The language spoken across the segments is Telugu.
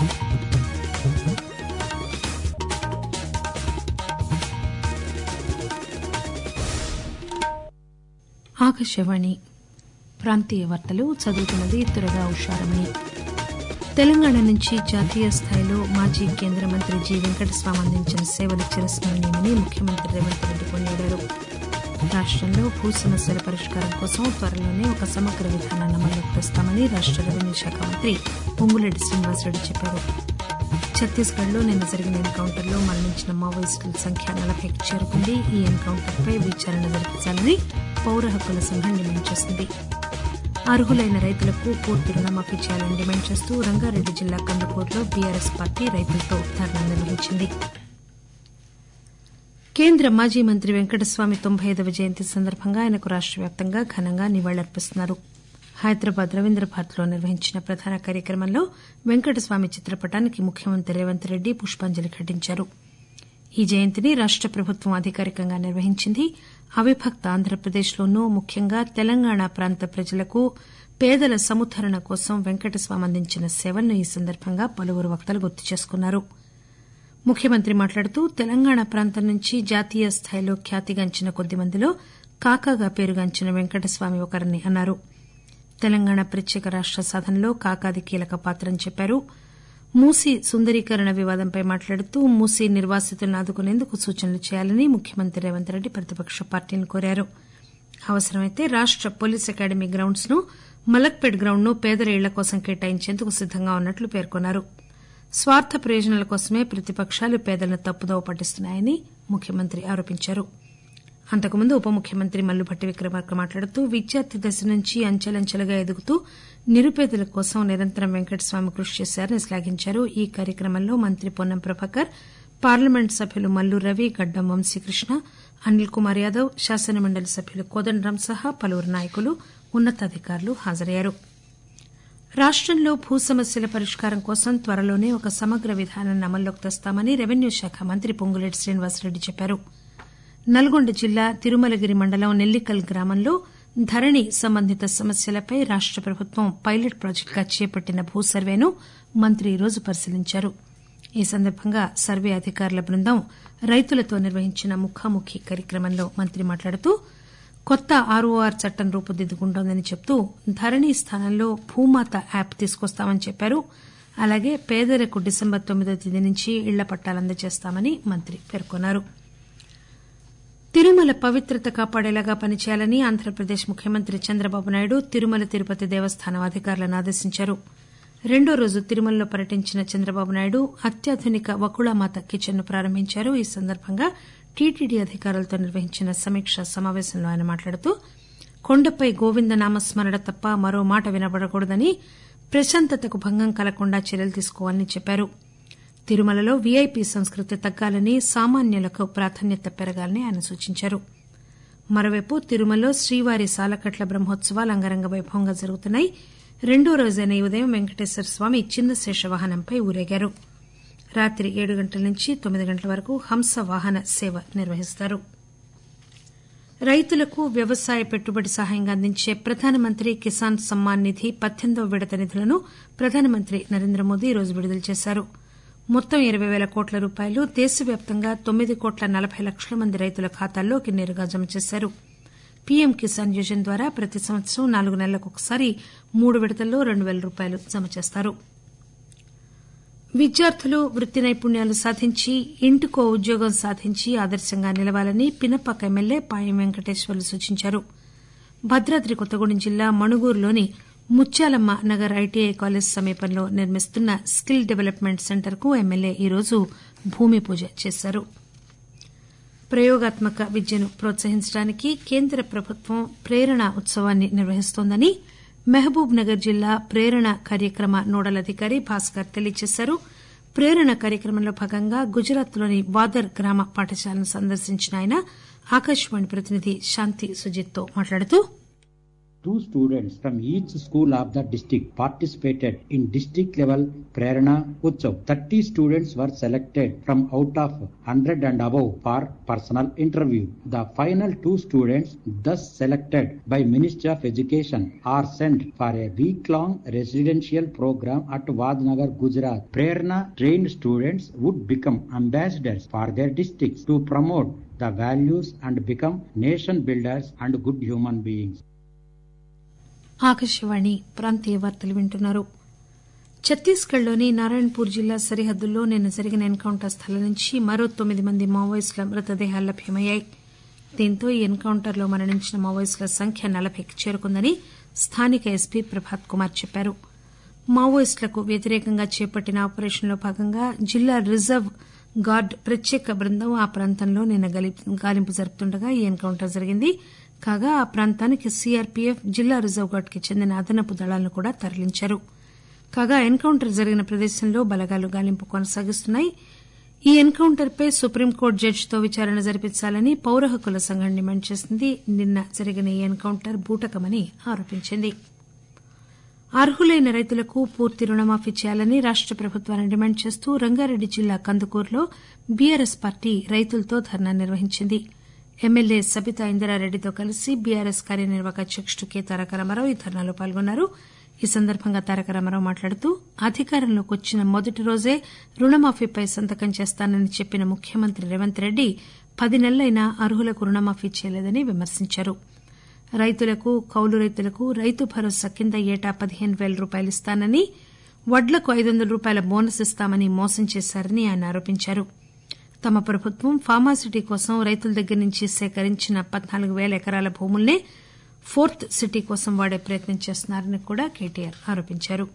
ఆకాశవాణి ప్రాంతీయ వార్తలు చదువుతున్నది త్వరగా ఉషారమణి తెలంగాణ నుంచి జాతీయ స్థాయిలో మాజీ కేంద్ర మంత్రి జి వెంకటస్వామి అందించిన సేవలు చిరస్మరణీయమని ముఖ్యమంత్రి రేవంత్ రెడ్డి కొనియాడారు రాష్టంలో భూ సమస్యల పరిష్కారం కోసం త్వరలోనే ఒక సమగ్ర విధానాన్ని అమల్లోకి తెస్తామని రాష్ట రెవెన్యూ శాఖ మంత్రి పొంగులేటి శ్రీనివాసరెడ్డి చెప్పారు ఛత్తీస్గఢ్ లో నిన్న జరిగిన ఎన్కౌంటర్లో మరణించిన మావోయిస్టుల సంఖ్య నలభైకి చేరుకుంది ఈ ఎన్కౌంటర్పై విచారణ జరిపించాలని పౌర హక్కుల సంఘం డిమాండ్ చేసింది అర్హులైన రైతులకు పూర్తి రుణమాఫీ చేయాలని డిమాండ్ చేస్తూ రంగారెడ్డి జిల్లా కందుకూరులో బీఆర్ఎస్ పార్టీ రైతులతో ధర్నా నిర్వహించింది కేంద్ర మాజీ మంత్రి వెంకటస్వామి తొంభై ఐదవ జయంతి సందర్భంగా ఆయనకు రాష్ట వ్యాప్తంగా ఘనంగా నివాళులర్పిస్తున్నారు హైదరాబాద్ రవీంద్ర భారత్ లో నిర్వహించిన ప్రధాన కార్యక్రమంలో వెంకటస్వామి చిత్రపటానికి ముఖ్యమంత్రి రేవంత్ రెడ్డి పుష్పాంజలి ఘటించారు ఈ జయంతిని రాష్ట ప్రభుత్వం అధికారికంగా నిర్వహించింది అవిభక్త ఆంధ్రప్రదేశ్లోనూ ముఖ్యంగా తెలంగాణ ప్రాంత ప్రజలకు పేదల సముద్దరణ కోసం వెంకటస్వామి అందించిన సేవలను ఈ సందర్భంగా పలువురు వక్తలు గుర్తు చేసుకున్నారు ముఖ్యమంత్రి మాట్లాడుతూ తెలంగాణ ప్రాంతం నుంచి జాతీయ స్థాయిలో ఖ్యాతిగాంచిన కొద్దిమందిలో కాకాగా పేరుగాంచిన వెంకటస్వామి ఒకరని అన్నారు తెలంగాణ ప్రత్యేక రాష్ట సాధనలో కాకాది కీలక పాత్రని చెప్పారు మూసీ సుందరీకరణ వివాదంపై మాట్లాడుతూ మూసీ నిర్వాసితులను ఆదుకునేందుకు సూచనలు చేయాలని ముఖ్యమంత్రి రేవంత్ రెడ్డి ప్రతిపక్ష పార్టీలను కోరారు అవసరమైతే రాష్ట పోలీస్ అకాడమీ గ్రౌండ్స్ ను మలక్పేట్ గ్రౌండ్ ను పేదల ఇళ్ల కోసం కేటాయించేందుకు సిద్దంగా ఉన్నట్లు పేర్కొన్నారు స్వార్థ ప్రయోజనాల కోసమే ప్రతిపకాలు పేదలను తప్పుదోవ పట్టిస్తున్నాయని ముఖ్యమంత్రి ఆరోపించారు అంతకుముందు ఉప ముఖ్యమంత్రి మల్లుభట్టి విక్రమార్క మాట్లాడుతూ విద్యార్థి దశ నుంచి అంచెలంచెలుగా ఎదుగుతూ నిరుపేదల కోసం నిరంతరం వెంకటస్వామి కృషి చేశారని శ్లాఘించారు ఈ కార్యక్రమంలో మంత్రి పొన్నం ప్రభాకర్ పార్లమెంట్ సభ్యులు మల్లు రవి గడ్డం వంశీకృష్ణ అనిల్ కుమార్ యాదవ్ శాసనమండలి సభ్యులు కోదండరాం సహా పలువురు నాయకులు ఉన్నతాధికారులు హాజరయ్యారు రాష్టంలో భూ సమస్యల పరిష్కారం కోసం త్వరలోనే ఒక సమగ్ర విధానాన్ని అమల్లోకి తెస్తామని రెవెన్యూ శాఖ మంత్రి పొంగులేటి శ్రీనివాసరెడ్డి చెప్పారు నల్గొండ జిల్లా తిరుమలగిరి మండలం నెల్లికల్ గ్రామంలో ధరణి సంబంధిత సమస్యలపై రాష్ట ప్రభుత్వం పైలట్ ప్రాజెక్టుగా చేపట్టిన భూ సర్వేను మంత్రి ఈరోజు పరిశీలించారు ఈ సందర్భంగా సర్వే అధికారుల బృందం రైతులతో నిర్వహించిన ముఖాముఖి కార్యక్రమంలో మంత్రి మాట్లాడుతూ కొత్త ఆర్ఓఆర్ చట్టం రూపుదిద్దుకుంటోందని చెబుతూ ధరణి స్థానంలో భూమాత యాప్ తీసుకొస్తామని చెప్పారు అలాగే పేదలకు డిసెంబర్ తొమ్మిదో తేదీ నుంచి ఇళ్ల పట్టాలు అందజేస్తామని మంత్రి పేర్కొన్నారు తిరుమల పవిత్రత కాపాడేలాగా పనిచేయాలని ఆంధ్రప్రదేశ్ ముఖ్యమంత్రి చంద్రబాబు నాయుడు తిరుమల తిరుపతి దేవస్థానం అధికారులను ఆదేశించారు రెండో రోజు తిరుమలలో పర్యటించిన చంద్రబాబు నాయుడు అత్యాధునిక వకుళామాత కిచెన్ ను ప్రారంభించారు ఈ సందర్భంగా టీటీడీ అధికారులతో నిర్వహించిన సమీక్షా సమాపేశంలో ఆయన మాట్లాడుతూ కొండపై గోవింద నామస్మరణ తప్ప మరో మాట వినబడకూడదని ప్రశాంతతకు భంగం కలగకుండా చర్యలు తీసుకోవాలని చెప్పారు తిరుమలలో వీఐపీ సంస్కృతి తగ్గాలని సామాన్యులకు ప్రాధాన్యత పెరగాలని ఆయన సూచించారు మరోవైపు తిరుమలలో శ్రీవారి సాలకట్ల బ్రహ్మోత్సవాలు అంగరంగ వైభవంగా జరుగుతున్నాయి రెండో రోజైన ఈ ఉదయం వెంకటేశ్వర స్వామి చిన్న శేష వాహనంపై ఊరేగారు రాత్రి ఏడు గంటల నుంచి తొమ్మిది గంటల వరకు హంస వాహన సేవ నిర్వహిస్తారు రైతులకు వ్యవసాయ పెట్టుబడి సహాయంగా అందించే ప్రధానమంత్రి కిసాన్ సమ్మాన్ నిధి పద్దెనిమిదవ విడత నిధులను ప్రధానమంత్రి నరేంద్ర మోదీ ఈరోజు విడుదల చేశారు మొత్తం ఇరవై పేల కోట్ల రూపాయలు దేశవ్యాప్తంగా తొమ్మిది కోట్ల నలబై లక్షల మంది రైతుల ఖాతాల్లోకి నేరుగా జమ చేశారు పీఎం కిసాన్ యోజన ద్వారా ప్రతి సంవత్సరం నాలుగు నెలలకు ఒకసారి మూడు విడతల్లో రెండు పేల రూపాయలు జమ చేస్తారు విద్యార్థులు వృత్తి నైపుణ్యాలు సాధించి ఇంటికో ఉద్యోగం సాధించి ఆదర్శంగా నిలవాలని పినపాక ఎమ్మెల్యే పాయం వెంకటేశ్వర్లు సూచించారు భద్రాద్రి కొత్తగూడెం జిల్లా మణుగూరులోని ముత్యాలమ్మ నగర్ ఐటీఐ కాలేజ్ సమీపంలో నిర్మిస్తున్న స్కిల్ డెవలప్మెంట్ సెంటర్ కు ఎమ్మెల్యే ఈరోజు భూమి పూజ చేశారు ప్రయోగాత్మక విద్యను ప్రోత్సహించడానికి కేంద్ర ప్రభుత్వం ప్రేరణ ఉత్సవాన్ని నిర్వహిస్తోందని మహబూబ్ నగర్ జిల్లా ప్రేరణ కార్యక్రమ నోడల్ అధికారి భాస్కర్ తెలియజేశారు ప్రేరణ కార్యక్రమంలో భాగంగా గుజరాత్ లోని వాదర్ గ్రామ పాఠశాలను సందర్శించిన ఆయన ఆకాశవాణి ప్రతినిధి శాంతి సుజిత్ తో మాట్లాడుతూ Two students from each school of the district participated in district level Prerana Utsav. 30 students were selected from out of 100 and above for personal interview. The final two students thus selected by Ministry of Education are sent for a week-long residential program at Vadnagar, Gujarat. Prerana trained students would become ambassadors for their districts to promote the values and become nation builders and good human beings. Akashvani ప్రాంతీయ వార్తలు వింటున్నారు ఛత్తీస్గఢ్లోని నారాయణపూర్ జిల్లా సరిహద్దుల్లో నిన్న జరిగిన ఎన్కౌంటర్ స్థలం నుంచి మరో తొమ్మిది మంది మావోయిస్టుల మృతదేహాలు లభ్యమయ్యాయి దీంతో ఈ ఎన్కౌంటర్లో మరణించిన మావోయిస్టుల సంఖ్య నలబైకి చేరుకుందని స్థానిక ఎస్పీ ప్రభాత్ కుమార్ చెప్పారు మావోయిస్టులకు వ్యతిరేకంగా చేపట్టిన ఆపరేషన్లో భాగంగా జిల్లా రిజర్వ్ గార్డ్ ప్రత్యేక బృందం ఆ ప్రాంతంలో నిన్న గాలింపు జరుపుతుండగా ఈ ఎన్కౌంటర్ జరిగింది కాగా ఆ ప్రాంతానికి సీఆర్పీఎఫ్ జిల్లా రిజర్వ్ గార్డ్ కి చెందిన అదనపు దళాలను కూడా తరలించారు కాగా ఎన్కౌంటర్ జరిగిన ప్రదేశంలో బలగాలు గాలింపు కొనసాగిస్తున్నాయి ఈ ఎన్కౌంటర్ పై సుప్రీంకోర్టు జడ్జితో విచారణ జరిపించాలని పౌర హక్కుల సంఘం డిమాండ్ చేసింది నిన్న జరిగిన ఈ ఎన్కౌంటర్ బూటకమని ఆరోపించింది అర్హులైన రైతులకు పూర్తి రుణమాఫీ చేయాలని రాష్ట ప్రభుత్వాన్ని డిమాండ్ చేస్తూ రంగారెడ్డి జిల్లా కందుకూరులో బీఆర్ఎస్ పార్టీ రైతులతో ధర్నా నిర్వహించింది ఎమ్మెల్యే సబితా ఇందిరారెడ్డితో కలిసి బీఆర్ఎస్ కార్యనిర్వాహక అధ్యకుడు కె తారక రామారావు ఈ ధర్నాలో పాల్గొన్నారు ఈ సందర్భంగా తారక రామారావు మాట్లాడుతూ అధికారంలోకి వచ్చిన మొదటి రోజే రుణమాఫీపై సంతకం చేస్తానని చెప్పిన ముఖ్యమంత్రి రేవంత్ రెడ్డి పది నెలలైనా అర్హులకు రుణమాఫీ చేయలేదని విమర్శించారు రైతులకు కౌలు రైతులకు రైతు భరోసా కింద ఏటా పదిహేను పేల రూపాయలు ఇస్తానని వడ్లకు ఐదు వందల రూపాయల బోనస్ ఇస్తామని మోసం చేశారని ఆయన ఆరోపించారు తమ ప్రభుత్వం ఫార్మాసిటీ కోసం రైతుల దగ్గర నుంచి సేకరించిన పద్నాలుగు పేల ఎకరాల భూముల్నే ఫోర్త్ సిటీ కోసం వాడే ప్రయత్నం చేస్తున్నారని కూడా కేటీఆర్ ఆరోపించారు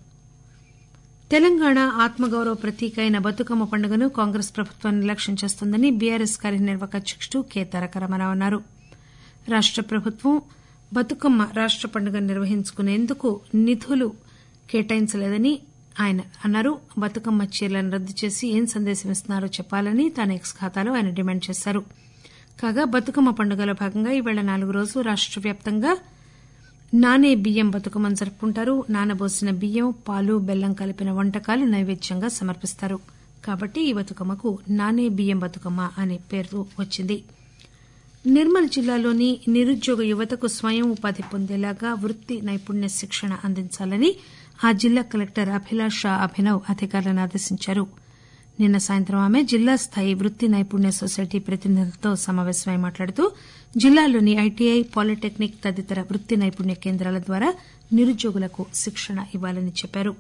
తెలంగాణ ఆత్మగౌరవ ప్రతీక అయిన బతుకమ్మ పండుగను కాంగ్రెస్ ప్రభుత్వం నిర్లక్ష్యం చేస్తోందని బీఆర్ఎస్ కార్యనిర్వాహక అధ్యకుడు కె తారక రామారావు అన్నారు రాష్ట ప్రభుత్వం బతుకమ్మ రాష్ట పండుగ నిర్వహించుకునేందుకు నిధులు కేటాయించలేదని ఆయన అన్నారు బతుకమ్మ చీరలను రద్దు చేసి ఏం సందేశం ఇస్తున్నారో చెప్పాలని తన ఎక్స్ ఖాతాలో ఆయన డిమాండ్ చేశారు కాగా బతుకమ్మ పండుగలో భాగంగా ఈవేళ నాలుగు రోజులు రాష్ట వ్యాప్తంగా నానే బియ్యం బతుకమ్మను జరుపుకుంటారు నానబోసిన బియ్యం పాలు బెల్లం కలిపిన వంటకాలు నైవేద్యంగా సమర్పిస్తారు కాబట్టి ఈ బతుకమ్మకు నానే బియ్యం బతుకమ్మ అనే పేరు వచ్చింది నిర్మల్ జిల్లాలోని నిరుద్యోగ యువతకు స్వయం ఉపాధి పొందేలాగా వృత్తి నైపుణ్య శిక్షణ అందించాలని ఆ జిల్లా కలెక్టర్ అభిలాష అభినవ్ అధికారులను ఆదేశించారు నిన్న సాయంత్రం ఆమె జిల్లా స్థాయి వృత్తి నైపుణ్య సొసైటీ ప్రతినిధులతో సమాపేశమై మాట్లాడుతూ జిల్లాలోని ఐటీఐ పాలిటెక్నిక్ తదితర వృత్తి నైపుణ్య కేంద్రాల ద్వారా నిరుద్యోగులకు శిక్షణ ఇవ్వాలని చెప్పారు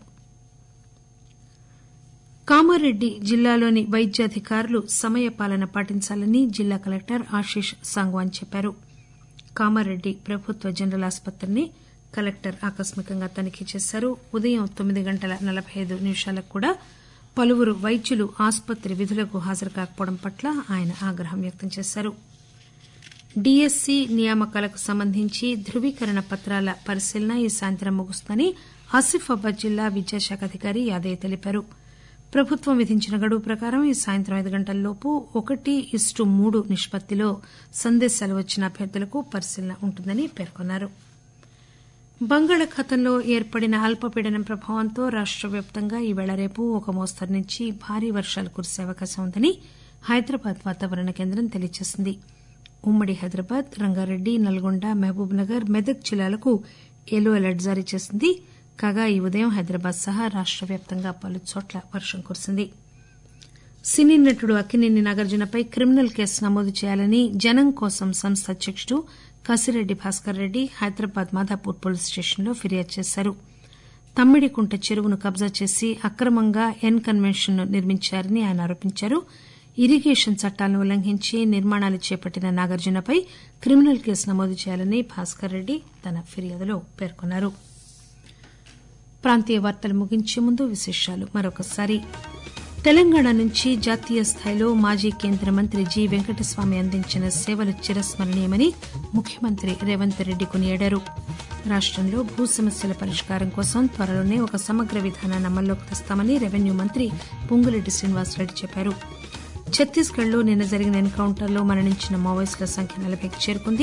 కామారెడ్డి జిల్లాలోని వైద్యాధికారులు సమయపాలన పాటించాలని జిల్లా కలెక్టర్ ఆశీష్ సాంగ్వాన్ చెప్పారు కామారెడ్డి ప్రభుత్వ జనరల్ ఆసుపత్రిని కలెక్టర్ ఆకస్మికంగా తనిఖీ చేశారు ఉదయం తొమ్మిది గంటల నలబై ఐదు నిమిషాలకు కూడా పలువురు వైద్యులు ఆసుపత్రి విధులకు హాజరు కాకపోవడం పట్ల ఆయన ఆగ్రహం వ్యక్తం చేశారు డీఎస్సీ నియామకాలకు సంబంధించి ధృవీకరణ పత్రాల పరిశీలన ఈ సాయంత్రం ముగుస్తుందని ఆసిఫాబాద్ జిల్లా విద్యాశాఖ అధికారి యాదయ్య తెలిపారు ప్రభుత్వం విధించిన గడువు ప్రకారం ఈ సాయంత్రం ఐదు గంటలలోపు ఒకటి ఇస్టు మూడు నిష్పత్తిలో సందేశాలు వచ్చిన అభ్యర్థులకు పరిశీలన ఉంటుందని పేర్కొన్నారు బంగాళాఖాతంలో ఏర్పడిన అల్పపీడనం ప్రభావంతో రాష్ట వ్యాప్తంగా ఈవేళ రేపు ఒక మోస్తరు నుంచి భారీ వర్షాలు కురిసే అవకాశం ఉందని హైదరాబాద్ వాతావరణ కేంద్రం తెలియజేసింది ఉమ్మడి హైదరాబాద్ రంగారెడ్డి నల్గొండ మహబూబ్ నగర్ మెదక్ జిల్లాలకు ఎల్లో అలర్ట్ జారీ చేసింది కాగా ఈ ఉదయం హైదరాబాద్ సహా రాష్ట వ్యాప్తంగా పలు చోట్ల వర్షం కురిసింది సినీ నటుడు అక్కినేని నాగార్జునపై క్రిమినల్ కేసు నమోదు చేయాలని జనం కోసం సంస్థ అధ్యకుడు కసిరెడ్డి భాస్కర్ రెడ్డి హైదరాబాద్ మాధాపూర్ పోలీస్ స్టేషన్లో ఫిర్యాదు చేశారు తమ్మిడికుంట చెరువును కబ్జా చేసి అక్రమంగా ఎన్ కన్వెన్షన్ ను నిర్మించారని ఆయన ఆరోపించారు ఇరిగేషన్ చట్టాలను ఉల్లంఘించి నిర్మాణాలు చేపట్టిన నాగార్జునపై క్రిమినల్ కేసు నమోదు చేయాలని భాస్కర్ రెడ్డి తన ఫిర్యాదులో పేర్కొన్నారు ప్రాంతీయ వార్తలు ముగించే ముందు విశేషాలు మరొకసారి తెలంగాణ నుంచి జాతీయ స్థాయిలో మాజీ కేంద్ర మంత్రి జి వెంకటస్వామి అందించిన సేవలు చిరస్మరణీయమని ముఖ్యమంత్రి రేవంత్ రెడ్డి కొనియాడారు రాష్టంలో భూ సమస్యల పరిష్కారం కోసం త్వరలోనే ఒక సమగ్ర విధానాన్ని అమల్లోకి తెస్తామని రెవెన్యూ మంత్రి పొంగులేటి శ్రీనివాసరెడ్డి చెప్పారు ఛత్తీస్గఢ్లో నిన్న జరిగిన ఎన్కౌంటర్లో మరణించిన మావోయిస్టుల సంఖ్య నలభైకి చేరుకుంది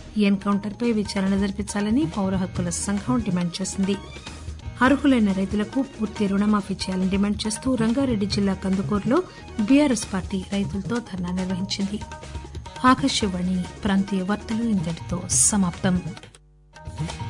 ఈ ఎన్కౌంటర్పై విచారణ జరిపించాలని పౌర హక్కుల సంఘం డిమాండ్ చేసింది అర్హులైన రైతులకు పూర్తి రుణమాఫీ చేయాలని డిమాండ్ చేస్తూ రంగారెడ్డి జిల్లా కందుకూరులో బీఆర్ఎస్ పార్టీ రైతులతో ధర్నా నిర్వహించింది ఆకాశవాణి ప్రాంతీయ వార్తలు ఇంతటితో సమాప్తం